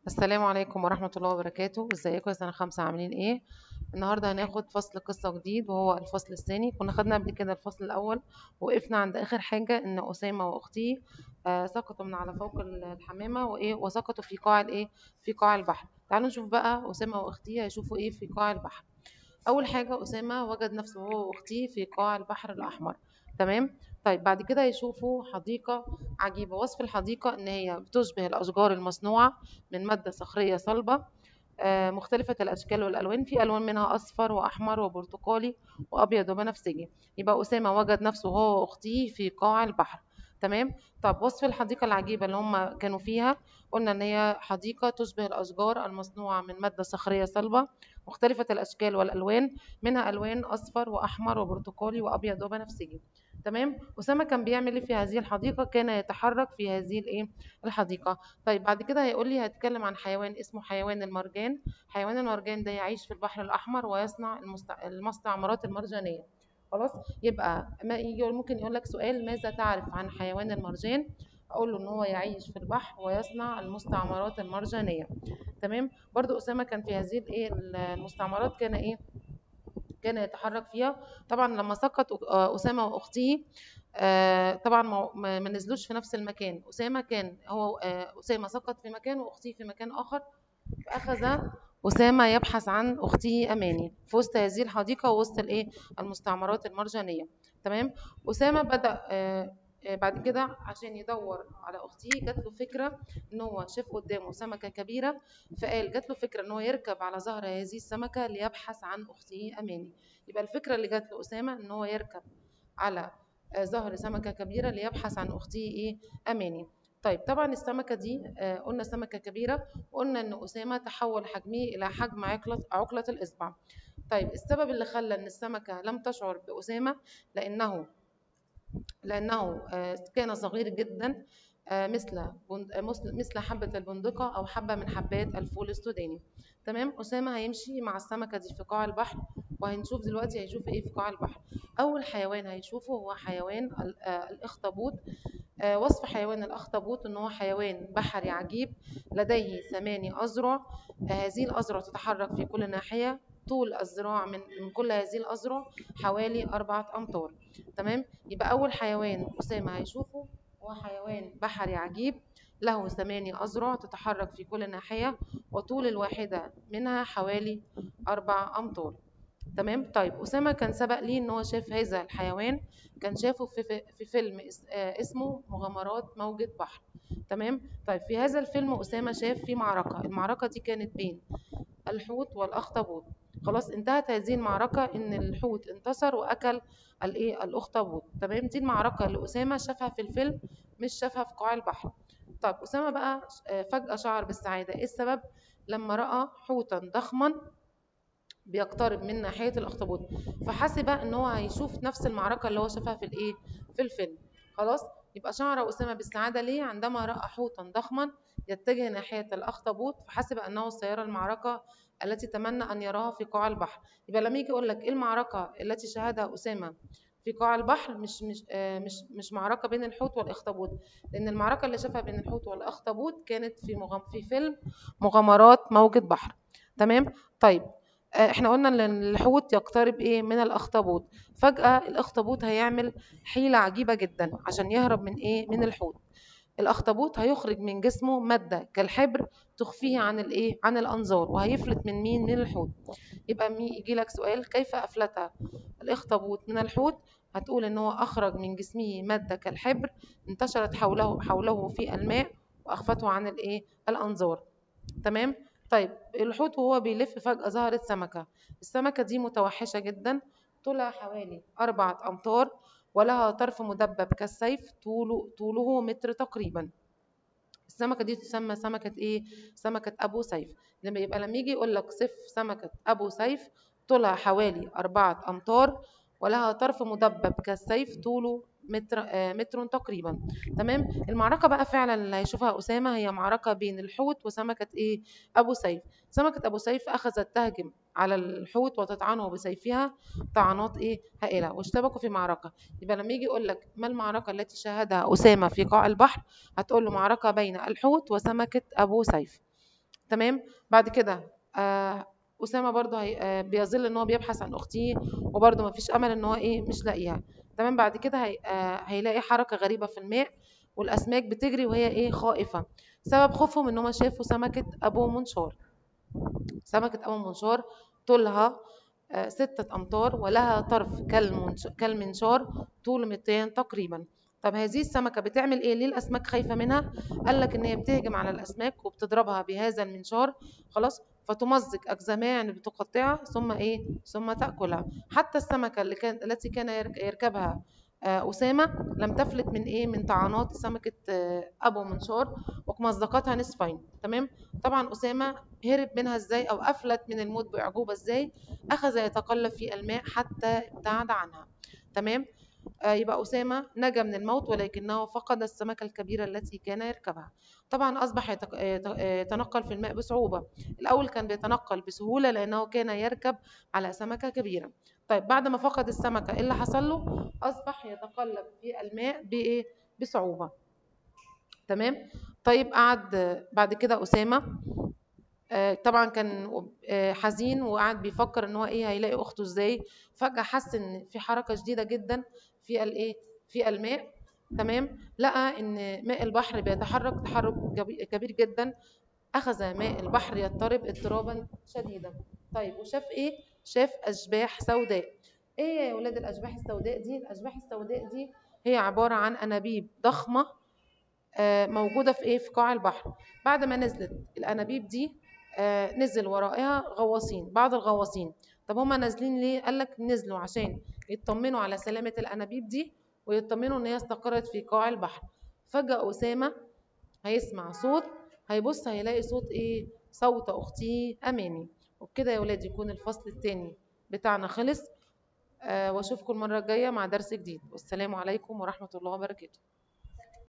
السلام عليكم ورحمة الله وبركاته ازيكم يا سنة خمسة عاملين ايه النهاردة هناخد فصل قصة جديد وهو الفصل الثاني كنا خدنا قبل كده الفصل الأول وقفنا عند آخر حاجة إن أسامة وأختيه آه سقطوا من على فوق الحمامة وإيه وسقطوا في قاع الإيه في قاع البحر تعالوا نشوف بقى أسامة وأختيه هيشوفوا إيه في قاع البحر أول حاجة أسامة وجد نفسه هو وأختيه في قاع البحر الأحمر تمام طيب بعد كده يشوفوا حديقة عجيبة وصف الحديقة إن هي بتشبه الأشجار المصنوعة من مادة صخرية صلبة آه، مختلفة الأشكال والألوان في ألوان منها أصفر وأحمر وبرتقالي وأبيض وبنفسجي يبقى أسامة وجد نفسه هو وأختيه في قاع البحر تمام طب وصف الحديقة العجيبة اللي هم كانوا فيها قلنا إن هي حديقة تشبه الأشجار المصنوعة من مادة صخرية صلبة مختلفة الأشكال والألوان منها ألوان أصفر وأحمر وبرتقالي وأبيض وبنفسجي تمام أسامة كان بيعمل إيه في هذه الحديقة كان يتحرك في هذه الإيه الحديقة طيب بعد كده هيقول لي هتكلم عن حيوان اسمه حيوان المرجان حيوان المرجان ده يعيش في البحر الأحمر ويصنع المست... المستعمرات المرجانية خلاص يبقى ما يجي ممكن يقول لك سؤال ماذا تعرف عن حيوان المرجان اقول له ان هو يعيش في البحر ويصنع المستعمرات المرجانيه تمام برضو اسامه كان في هذه الايه المستعمرات كان ايه كان يتحرك فيها طبعا لما سقط اسامه واختيه آه، طبعا ما ما- ما نزلوش في نفس المكان اسامه كان هو آه، اسامه سقط في مكان واختيه في مكان اخر فاخذ اسامه يبحث عن اخته اماني في وسط هذه الحديقه ووسط الايه المستعمرات المرجانيه تمام اسامه بدا آه، آه، بعد كده عشان يدور على اخته جات له فكره ان هو شاف قدامه سمكه كبيره فقال جات له فكره ان هو يركب على ظهر هذه السمكه ليبحث عن اخته اماني يبقى الفكره اللي جات له اسامه ان هو يركب على آه، ظهر سمكه كبيره ليبحث عن اخته ايه اماني طيب طبعا السمكه دي آه، قلنا سمكه كبيره وقلنا ان اسامه تحول حجمه الى حجم عقله عقله الاصبع طيب السبب اللي خلى ان السمكه لم تشعر باسامه لانه لأنه آه، كان صغير جدا آه، مثل بند- آه، مثل مثل حبة البندقة أو حبة من حبات الفول السوداني تمام أسامة هيمشي مع السمكة دي في قاع البحر وهنشوف دلوقتي هيشوف إيه في قاع البحر أول حيوان هيشوفه هو حيوان ال- آه، الأخطبوط آه، وصف حيوان الأخطبوط إن هو حيوان بحري عجيب لديه ثماني أذرع آه، هذه الأذرع تتحرك في كل ناحية طول الذراع من من كل هذه الأذرع حوالي أربعة أمتار تمام يبقى أول حيوان أسامة هيشوفه هو حيوان بحري عجيب له ثماني أذرع تتحرك في كل ناحية وطول الواحدة منها حوالي أربع أمتار تمام طيب أسامة كان سبق ليه إن هو شاف هذا الحيوان كان شافه في, في, في فيلم اس- آه، اسمه مغامرات موجة بحر تمام طيب في هذا الفيلم أسامة شاف في معركة المعركة دي كانت بين الحوت والأخطبوط خلاص انتهت هذه المعركة إن الحوت انتصر وأكل الإيه الأخطبوط تمام دي المعركة اللي أسامة شافها في الفيلم مش شافها في قاع البحر طب أسامة بقى آه، فجأة شعر بالسعادة إيه السبب لما رأى حوتا ضخما بيقترب من ناحية الأخطبوط فحسب إن هو هيشوف نفس المعركة اللي هو شافها في الإيه في الفيلم خلاص يبقى شعر أسامة بالسعادة ليه عندما رأى حوتا ضخما يتجه ناحية الأخطبوط فحسب أنه سيرى المعركة التي تمنى أن يراها في قاع البحر يبقى لما يجي يقول لك إيه المعركة التي شاهدها أسامة في قاع البحر مش مش آه، مش مش معركة بين الحوت والأخطبوط لأن المعركة اللي شافها بين الحوت والأخطبوط كانت في مغام في فيلم مغامرات موجة بحر تمام طيب آه، احنا قلنا ان الحوت يقترب ايه من الاخطبوط فجأة الاخطبوط هيعمل حيلة عجيبة جدا عشان يهرب من ايه من الحوت الاخطبوط هيخرج من جسمه مادة كالحبر تخفيه عن الايه عن الانظار وهيفلت من مين من الحوت يبقى مي يجي لك سؤال كيف افلت الاخطبوط من الحوت هتقول ان هو اخرج من جسمه مادة كالحبر انتشرت حوله حوله في الماء واخفته عن الايه الانظار تمام طيب الحوت وهو بيلف فجأة ظهرت سمكة السمكة دي متوحشة جدا طولها حوالي أربعة أمتار ولها طرف مدبب كالسيف طوله طوله متر تقريبا السمكة دي تسمى سمكة إيه؟ سمكة أبو سيف لما يبقى لما يجي يقول لك صف سمكة أبو سيف طولها حوالي أربعة أمتار ولها طرف مدبب كالسيف طوله متر آه، متر تقريبا تمام المعركة بقى فعلا اللي هيشوفها أسامة هي معركة بين الحوت وسمكة إيه أبو سيف سمكة أبو سيف أخذت تهجم على الحوت وتطعنه بسيفها طعنات إيه هائلة واشتبكوا في معركة يبقى لما يجي يقول لك ما المعركة التي شاهدها أسامة في قاع البحر هتقول له معركة بين الحوت وسمكة أبو سيف تمام بعد كده آه أسامة برضه هي... آه بيظل إن هو بيبحث عن أختيه وبرضه مفيش أمل إن هو إيه مش لاقيها تمام بعد كده هي... آه هيلاقي حركة غريبة في الماء والأسماك بتجري وهي إيه خائفة سبب خوفهم إن هما شافوا سمكة أبو منشار سمكة أبو منشار طولها آه ستة أمتار ولها طرف كالمنش... كالمنشار طول مترين تقريبا طب هذه السمكة بتعمل ايه ليه الاسماك خايفة منها قال لك ان هي بتهجم على الاسماك وبتضربها بهذا المنشار خلاص فتمزق اجزامها يعني بتقطعها ثم ايه ثم تاكلها حتى السمكة اللي كان التي كان يركبها أسامة لم تفلت من إيه من طعنات سمكة أبو منشار ومزقتها نصفين تمام طبعا أسامة هرب منها إزاي أو أفلت من الموت بأعجوبة إزاي أخذ يتقلب في الماء حتى ابتعد عنها تمام يبقى أسامة نجا من الموت ولكنه فقد السمكة الكبيرة التي كان يركبها طبعا أصبح يتنقل في الماء بصعوبة الأول كان بيتنقل بسهولة لأنه كان يركب على سمكة كبيرة طيب بعد ما فقد السمكة إيه اللي حصل له أصبح يتقلب في الماء بإيه بصعوبة تمام طيب قعد بعد كده أسامة طبعا كان حزين وقعد بيفكر ان هو ايه هيلاقي اخته ازاي فجاه حس ان في حركه شديده جدا في الايه في الماء تمام لقى ان ماء البحر بيتحرك تحرك كبير جدا اخذ ماء البحر يضطرب اضطرابا شديدا طيب وشاف ايه شاف اشباح سوداء ايه يا ولاد الاشباح السوداء دي الاشباح السوداء دي هي عباره عن انابيب ضخمه موجوده في ايه في قاع البحر بعد ما نزلت الانابيب دي آه نزل ورائها غواصين بعض الغواصين طب هما نازلين ليه قال لك نزلوا عشان يطمنوا على سلامة الأنابيب دي ويطمنوا إن هي استقرت في قاع البحر فجأة أسامة هيسمع صوت هيبص هيلاقي صوت إيه صوت أختي أماني وبكده يا ولاد يكون الفصل الثاني بتاعنا خلص آه واشوفكم المرة الجاية مع درس جديد والسلام عليكم ورحمة الله وبركاته